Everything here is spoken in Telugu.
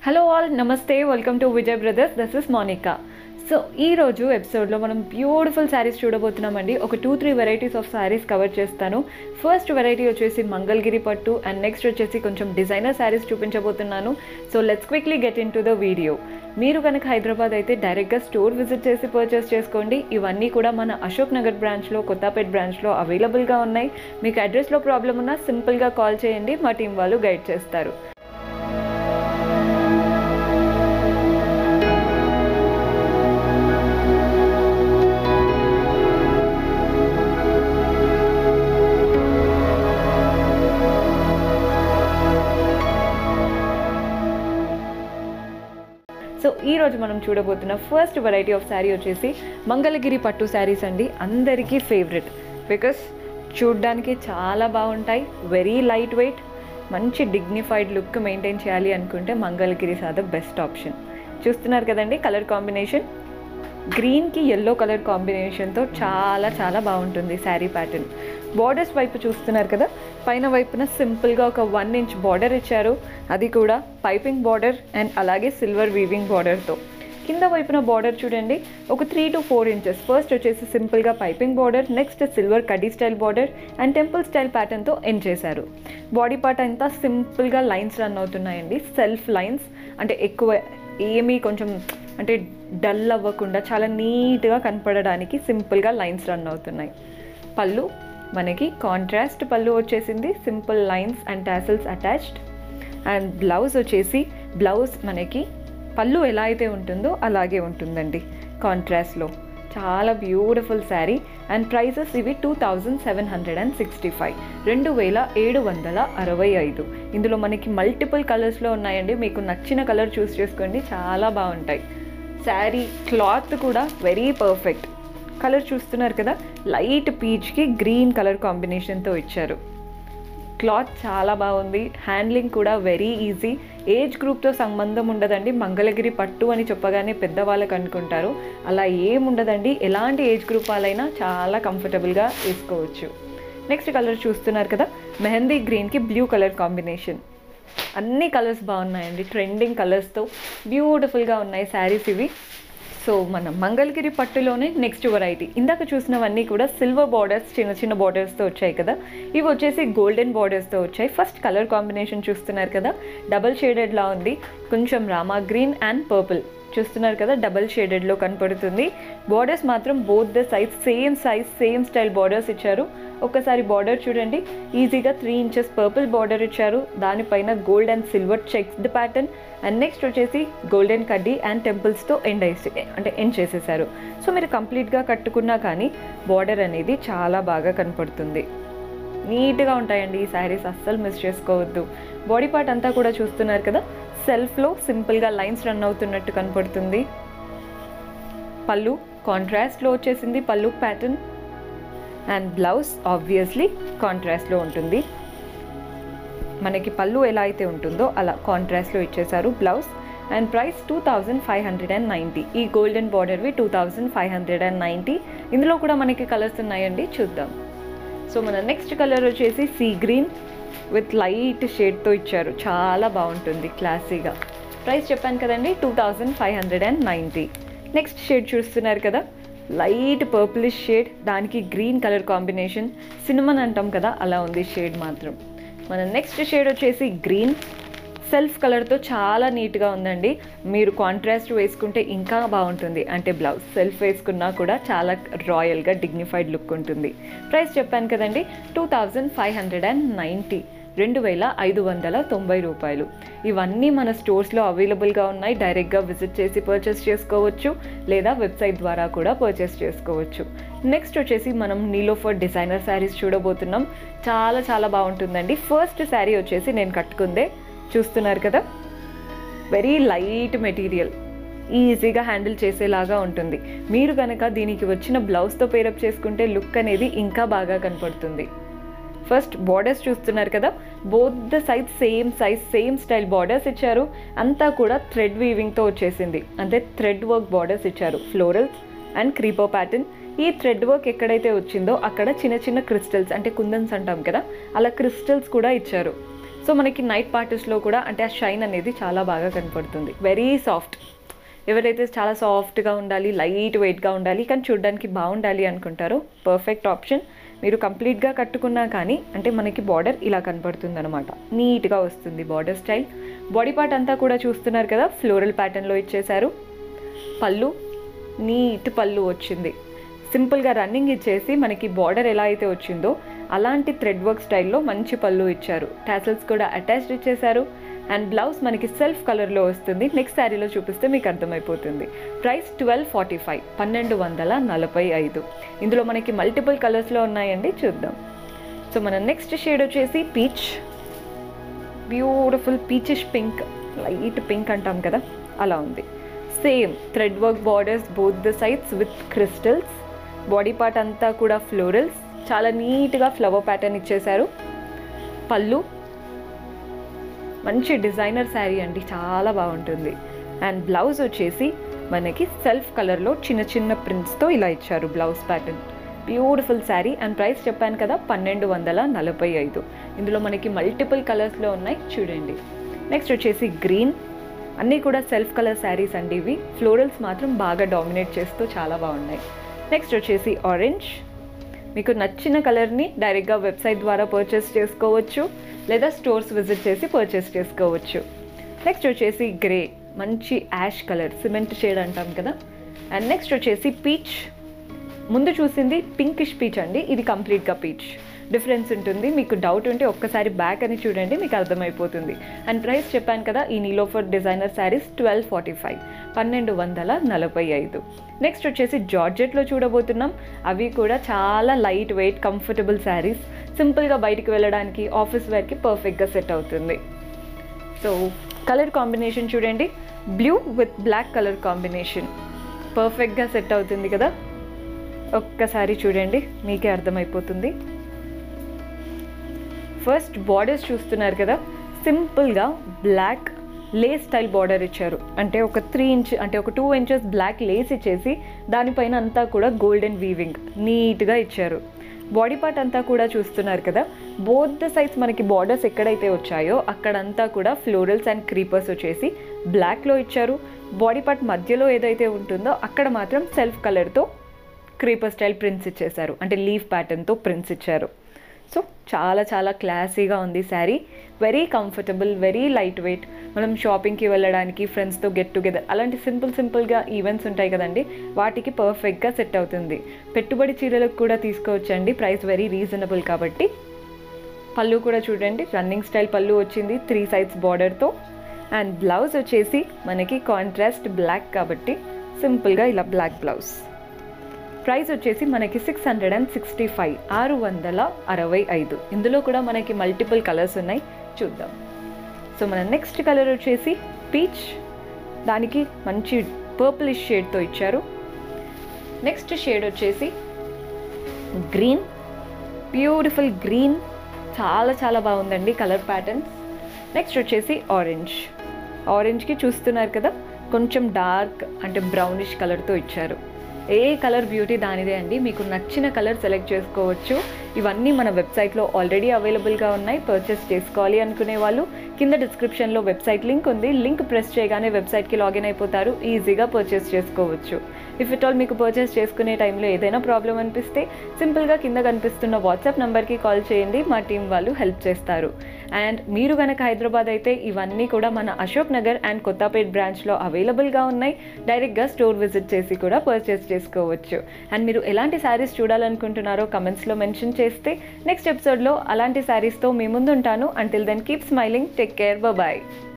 హలో ఆల్ నమస్తే welcome to Vijay brothers this is Monika so ఈ రోజు ఎపిసోడ్లో మనం బ్యూటిఫుల్ శారీస్ చూడబోతున్నామండి ఒక two three varieties of sarees cover చేస్తాను ఫస్ట్ వెరైటీ వచ్చేసి మంగళగిరి పట్టు అండ్ నెక్స్ట్ వచ్చేసి కొంచెం డిజైనర్ శారీస్ చూపించబోతున్నాను so let's quickly get into the video మీరు కనుక హైదరాబాద్ అయితే డైరెక్ట్గా స్టోర్ విజిట్ చేసి పర్చేస్ చేసుకోండి ఇవన్నీ కూడా మన అశోక్ నగర్ బ్రాంచ్లో కొత్తపేట్ బ్రాంచ్లో అవైలబుల్గా ఉన్నాయి మీకు అడ్రస్లో ప్రాబ్లం ఉన్నా సింపుల్గా కాల్ చేయండి మా టీం వాళ్ళు గైడ్ చేస్తారు సో ఈ రోజు మనం చూడబోతున్న ఫస్ట్ వెరైటీ ఆఫ్ శారీ వచ్చేసి మంగళగిరి పట్టు శారీస్ అండి అందరికీ ఫేవరెట్ బికాస్ చూడ్డానికి చాలా బాగుంటాయి వెరీ లైట్ వెయిట్ మంచి డిగ్నిఫైడ్ లుక్ మెయింటైన్ చేయాలి అనుకుంటే Mangalagiris are the best option చూస్తున్నారు కదండి కలర్ కాంబినేషన్ గ్రీన్కి ఎల్లో కలర్ కాంబినేషన్తో చాలా చాలా బాగుంటుంది శారీ ప్యాటర్న్ బార్డర్స్ వైపు చూస్తున్నారు కదా పైన వైపున సింపుల్గా ఒక వన్ ఇంచ్ బార్డర్ ఇచ్చారు అది కూడా పైపింగ్ బార్డర్ అండ్ అలాగే సిల్వర్ వీవింగ్ బార్డర్తో కింద వైపున బార్డర్ చూడండి ఒక three to four inches first వచ్చేసి సింపుల్గా పైపింగ్ బార్డర్ నెక్స్ట్ సిల్వర్ కడీ style border and temple style ప్యాటర్న్తో ఎండ్ చేశారు బాడీ పార్ట్ అంతా సింపుల్గా లైన్స్ రన్ అవుతున్నాయండి సెల్ఫ్ లైన్స్ అంటే ఎక్కువ ఏమీ కొంచెం అంటే డల్ అవ్వకుండా చాలా నీట్గా కనపడడానికి సింపుల్గా లైన్స్ రన్ అవుతున్నాయి పళ్ళు మనకి కాంట్రాస్ట్ పళ్ళు వచ్చేసింది simple lines and tassels attached and blouse వచ్చేసి బ్లౌజ్ మనకి పళ్ళు ఎలా అయితే ఉంటుందో అలాగే ఉంటుందండి కాంట్రాస్ట్లో చాలా బ్యూటిఫుల్ శారీ అండ్ ప్రైసెస్ ఇవి two thousand seven hundred and sixty five రెండు వేల ఏడు వందల అరవై ఐదు ఇందులో మనకి మల్టిపుల్ కలర్స్లో ఉన్నాయండి మీకు నచ్చిన కలర్ చూస్ చేసుకోండి చాలా బాగుంటాయి శారీ క్లాత్ కూడా వెరీ పర్ఫెక్ట్ కలర్ చూస్తున్నారు కదా లైట్ పీచ్కి గ్రీన్ కలర్ కాంబినేషన్తో ఇచ్చారు క్లాత్ చాలా బాగుంది హ్యాండ్లింగ్ కూడా వెరీ ఈజీ ఏజ్ గ్రూప్తో సంబంధం ఉండదండి మంగళగిరి పట్టు అని చెప్పగానే పెద్దవాళ్ళకి అనుకుంటారు అలా ఏముండదండి ఎలాంటి ఏజ్ గ్రూప్ వాళ్ళైనా చాలా కంఫర్టబుల్గా వేసుకోవచ్చు నెక్స్ట్ కలర్ చూస్తున్నారు కదా మెహందీ గ్రీన్కి బ్లూ కలర్ కాంబినేషన్ అన్ని కలర్స్ బాగున్నాయండి ట్రెండింగ్ కలర్స్తో బ్యూటిఫుల్గా ఉన్నాయి శారీస్ ఇవి సో మన మంగళగిరి పట్టులోనే నెక్స్ట్ వెరైటీ ఇందాక చూసినవన్నీ కూడా సిల్వర్ బార్డర్స్ చిన్న చిన్న బార్డర్స్తో వచ్చాయి కదా ఇవి వచ్చేసి గోల్డెన్ బార్డర్స్తో వచ్చాయి ఫస్ట్ కలర్ కాంబినేషన్ చూస్తున్నారు కదా డబల్ షేడెడ్లా ఉంది కొంచెం రామా గ్రీన్ అండ్ పర్పుల్ చూస్తున్నారు కదా డబల్ షేడెడ్లో కనపడుతుంది బార్డర్స్ మాత్రం both the size same size same style borders ఇచ్చారు ఒక్కసారి బార్డర్ చూడండి ఈజీగా త్రీ ఇంచెస్ పర్పుల్ బార్డర్ ఇచ్చారు దానిపైన gold and silver checked pattern and next వచ్చేసి గోల్డెన్ కడ్డీ అండ్ టెంపుల్స్తో ఎండ్ వేసి అంటే ఎండ్ చేసేసారు సో మీరు కంప్లీట్గా కట్టుకున్నా కానీ బార్డర్ అనేది చాలా బాగా కనపడుతుంది నీట్గా ఉంటాయండి ఈ శారీస్ అస్సలు మిస్ చేసుకోవద్దు బాడీ పార్ట్ అంతా కూడా చూస్తున్నారు కదా సెల్ఫ్లో సింపుల్గా లైన్స్ రన్ అవుతున్నట్టు కనపడుతుంది పళ్ళు కాంట్రాస్ట్లో వచ్చేసింది పళ్ళు ప్యాటర్న్ అండ్ బ్లౌజ్ ఆబ్వియస్లీ కాంట్రాస్ట్లో ఉంటుంది మనకి పళ్ళు ఎలా అయితే ఉంటుందో అలా కాంట్రాస్ట్లో ఇచ్చేసారు blouse and price two thousand five hundred and ninety ఈ గోల్డెన్ బార్డర్వి two thousand five hundred and ninety ఇందులో కూడా మనకి కలర్స్ ఉన్నాయండి చూద్దాం సో మన నెక్స్ట్ కలర్ వచ్చేసి సీ గ్రీన్ విత్ లైట్ షేడ్తో ఇచ్చారు చాలా బాగుంటుంది క్లాసీగా ప్రైస్ చెప్పాను కదండి two thousand five hundred and ninety next shade చూస్తున్నారు కదా లైట్ పర్పులిష్ షేడ్ దానికి గ్రీన్ కలర్ కాంబినేషన్ సినిమన్ అంటాం కదా అలా ఉంది షేడ్ మాత్రం మన నెక్స్ట్ షేడ్ వచ్చేసి గ్రీన్ సెల్ఫ్ కలర్తో చాలా నీట్గా ఉందండి మీరు కాంట్రాస్ట్ వేసుకుంటే ఇంకా బాగుంటుంది అంటే బ్లౌజ్ సెల్ఫ్ వేసుకున్నా కూడా చాలా రాయల్గా డిగ్నిఫైడ్ లుక్ ఉంటుంది ప్రైస్ చెప్పాను కదండి two thousand five hundred and ninety రెండు వేల ఐదు వందల తొంభై రూపాయలు ఇవన్నీ మన స్టోర్స్లో అవైలబుల్గా ఉన్నాయి డైరెక్ట్గా విజిట్ చేసి పర్చేస్ చేసుకోవచ్చు లేదా వెబ్సైట్ ద్వారా కూడా పర్చేస్ చేసుకోవచ్చు నెక్స్ట్ వచ్చేసి మనం నీలోఫర్ డిజైనర్ శారీస్ చూడబోతున్నాం చాలా చాలా బాగుంటుందండి ఫస్ట్ శారీ వచ్చేసి నేను కట్టుకుందే చూస్తున్నారు కదా వెరీ లైట్ మెటీరియల్ ఈజీగా హ్యాండిల్ చేసేలాగా ఉంటుంది మీరు కనుక దీనికి వచ్చిన బ్లౌజ్తో పేరప్ చేసుకుంటే లుక్ అనేది ఇంకా బాగా కనపడుతుంది ఫస్ట్ బార్డర్స్ చూస్తున్నారు కదా both the size same size same style borders ఇచ్చారు అంతా కూడా థ్రెడ్ వీవింగ్తో వచ్చేసింది అంటే థ్రెడ్ వర్క్ బార్డర్స్ ఇచ్చారు ఫ్లోరల్స్ అండ్ క్రీపో ప్యాటర్న్ ఈ థ్రెడ్ వర్క్ ఎక్కడైతే వచ్చిందో అక్కడ చిన్న చిన్న క్రిస్టల్స్ అంటే కుందన్స్ అంటాం కదా అలా క్రిస్టల్స్ కూడా ఇచ్చారు సో మనకి నైట్ పార్టీస్లో కూడా అంటే ఆ షైన్ అనేది చాలా బాగా కనపడుతుంది వెరీ సాఫ్ట్ ఎవరైతే చాలా సాఫ్ట్గా ఉండాలి లైట్ వెయిట్గా ఉండాలి కానీ చూడడానికి బాగుండాలి అనుకుంటారో పర్ఫెక్ట్ ఆప్షన్ మీరు కంప్లీట్గా కట్టుకున్నా కానీ అంటే మనకి బార్డర్ ఇలా కనపడుతుంది అనమాట నీట్గా వస్తుంది బార్డర్ స్టైల్ బాడీ పార్ట్ అంతా కూడా చూస్తున్నారు కదా ఫ్లోరల్ ప్యాటర్న్లో ఇచ్చేశారు పళ్ళు నీట్ పళ్ళు వచ్చింది సింపుల్గా రన్నింగ్ ఇచ్చేసి మనకి బార్డర్ ఎలా అయితే వచ్చిందో అలాంటి థ్రెడ్ వర్క్ స్టైల్లో మంచి పళ్ళు ఇచ్చారు టాసల్స్ కూడా అటాచ్డ్ ఇచ్చేశారు అండ్ బ్లౌజ్ మనకి సెల్ఫ్ కలర్లో వస్తుంది నెక్స్ట్ శారీలో చూపిస్తే మీకు అర్థమైపోతుంది ప్రైస్ ట్వెల్వ్ ఫార్టీ ఫైవ్ పన్నెండు వందల నలభై ఐదు ఇందులో మనకి మల్టిపుల్ కలర్స్లో ఉన్నాయండి చూద్దాం సో మన నెక్స్ట్ షేడ్ వచ్చేసి peach beautiful peachish pink light pink అంటాం కదా అలా ఉంది same thread work borders both the sides with crystals body part అంతా కూడా ఫ్లోరల్స్ చాలా నీట్గా ఫ్లవర్ ప్యాటర్న్ ఇచ్చేశారు పళ్ళు మంచి డిజైనర్ శారీ అండి చాలా బాగుంటుంది అండ్ బ్లౌజ్ వచ్చేసి మనకి సెల్ఫ్ కలర్లో చిన్న చిన్న ప్రింట్స్తో ఇలా ఇచ్చారు blouse pattern beautiful saree and price చెప్పాను కదా పన్నెండు వందల నలభై ఐదు ఇందులో మనకి మల్టిపుల్ కలర్స్లో ఉన్నాయి చూడండి నెక్స్ట్ వచ్చేసి గ్రీన్ అన్నీ కూడా సెల్ఫ్ కలర్ శారీస్ అండి ఇవి ఫ్లోరల్స్ మాత్రం బాగా డామినేట్ చేస్తూ చాలా బాగున్నాయి నెక్స్ట్ వచ్చేసి ఆరెంజ్ మీకు నచ్చిన కలర్ని డైరెక్ట్గా వెబ్సైట్ ద్వారా పర్చేస్ చేసుకోవచ్చు లేదా స్టోర్స్ విజిట్ చేసి పర్చేస్ చేసుకోవచ్చు నెక్స్ట్ వచ్చేసి గ్రే మంచి యాష్ కలర్ సిమెంట్ షేడ్ అంటాం కదా అండ్ నెక్స్ట్ వచ్చేసి పీచ్ ముందు చూసింది పింకిష్ పీచ్ అండి ఇది కంప్లీట్గా పీచ్ డిఫరెన్స్ ఉంటుంది మీకు డౌట్ ఉంటే ఒక్కసారి బ్యాక్ అని చూడండి మీకు అర్థమైపోతుంది అండ్ ప్రైస్ చెప్పాను కదా ఈ Neelofar designer sarees twelve forty five పన్నెండు వందల నలభై ఐదు నెక్స్ట్ వచ్చేసి జార్జెట్లో చూడబోతున్నాం అవి కూడా చాలా లైట్ వెయిట్ కంఫర్టబుల్ శారీస్ సింపుల్గా బయటికి వెళ్ళడానికి ఆఫీస్ వేర్కి పర్ఫెక్ట్గా సెట్ అవుతుంది సో కలర్ కాంబినేషన్ చూడండి blue with black colour combination పర్ఫెక్ట్గా సెట్ అవుతుంది కదా ఒక్కసారి చూడండి మీకే అర్థమైపోతుంది ఫస్ట్ బార్డర్స్ చూస్తున్నారు కదా సింపుల్గా బ్లాక్ లేస్ స్టైల్ బార్డర్ ఇచ్చారు అంటే ఒక త్రీ ఇంచ్ అంటే ఒక టూ ఇంచెస్ బ్లాక్ లేస్ ఇచ్చేసి దానిపైన అంతా కూడా గోల్డెన్ వీవింగ్ నీట్గా ఇచ్చారు బాడీ పార్ట్ అంతా కూడా చూస్తున్నారు కదా బోత్ ద సైడ్స్ మనకి బార్డర్స్ ఎక్కడైతే వచ్చాయో అక్కడంతా కూడా ఫ్లోరల్స్ అండ్ క్రీపర్స్ వచ్చేసి బ్లాక్లో ఇచ్చారు బాడీ పార్ట్ మధ్యలో ఏదైతే ఉంటుందో అక్కడ మాత్రం సెల్ఫ్ కలర్తో క్రీపర్ స్టైల్ ప్రింట్స్ ఇచ్చేశారు అంటే లీఫ్ ప్యాటర్న్తో ప్రింట్స్ ఇచ్చారు సో చాలా చాలా క్లాసీగా ఉంది saree very comfortable very light weight మనం షాపింగ్కి వెళ్ళడానికి ఫ్రెండ్స్తో గెట్ టుగెదర్ అలాంటి సింపుల్ సింపుల్గా ఈవెంట్స్ ఉంటాయి కదండి వాటికి పర్ఫెక్ట్గా సెట్ అవుతుంది పెట్టుబడి చీరలకు కూడా తీసుకోవచ్చండి ప్రైస్ వెరీ రీజనబుల్ కాబట్టి పళ్ళు కూడా చూడండి రన్నింగ్ స్టైల్ పళ్ళు వచ్చింది త్రీ సైడ్స్ బార్డర్తో అండ్ బ్లౌజ్ వచ్చేసి మనకి కాంట్రాస్ట్ బ్లాక్ కాబట్టి సింపుల్గా ఇలా బ్లాక్ బ్లౌజ్ ప్రైస్ వచ్చేసి మనకి six hundred and sixty five ఆరు వందల అరవై ఐదు ఇందులో కూడా మనకి మల్టిపుల్ కలర్స్ ఉన్నాయి చూద్దాం సో మన నెక్స్ట్ కలర్ వచ్చేసి పీచ్ దానికి మంచి పర్పులిష్ షేడ్తో ఇచ్చారు నెక్స్ట్ షేడ్ వచ్చేసి గ్రీన్ బ్యూటిఫుల్ గ్రీన్ చాలా చాలా బాగుందండి కలర్ ప్యాటర్న్స్ నెక్స్ట్ వచ్చేసి ఆరెంజ్ ఆరెంజ్కి చూస్తున్నారు కదా కొంచెం డార్క్ అంటే బ్రౌనిష్ కలర్తో ఇచ్చారు ఏ కలర్ బ్యూటీ దానిదే అండి మీకు నచ్చిన కలర్ సెలెక్ట్ చేసుకోవచ్చు ఇవన్నీ మన వెబ్సైట్లో ఆల్రెడీ అవైలబుల్గా ఉన్నాయి పర్చేస్ చేసుకోవాలి అనుకునే వాళ్ళు కింద డిస్క్రిప్షన్లో వెబ్సైట్ లింక్ ఉంది లింక్ ప్రెస్ చేయగానే వెబ్సైట్కి లాగిన్ అయిపోతారు ఈజీగా పర్చేస్ చేసుకోవచ్చు ఇఫ్ ఇట్ ఆల్ మీకు పర్చేస్ చేసుకునే టైంలో ఏదైనా ప్రాబ్లం అనిపిస్తే సింపుల్గా కింద కనిపిస్తున్న వాట్సాప్ నెంబర్కి కాల్ చేయండి మా టీం వాళ్ళు హెల్ప్ చేస్తారు అండ్ మీరు కనుక హైదరాబాద్ అయితే ఇవన్నీ కూడా మన అశోక్ నగర్ అండ్ కొత్తపేట్ బ్రాంచ్లో అవైలబుల్గా ఉన్నాయి డైరెక్ట్గా స్టోర్ విజిట్ చేసి కూడా పర్చేస్ చేసుకోవచ్చు అండ్ మీరు ఎలాంటి శారీస్ చూడాలనుకుంటున్నారో కమెంట్స్లో మెన్షన్ చేస్తే నెక్స్ట్ ఎపిసోడ్లో అలాంటి శారీస్తో మీ ముందు ఉంటాను until then keep smiling take care bye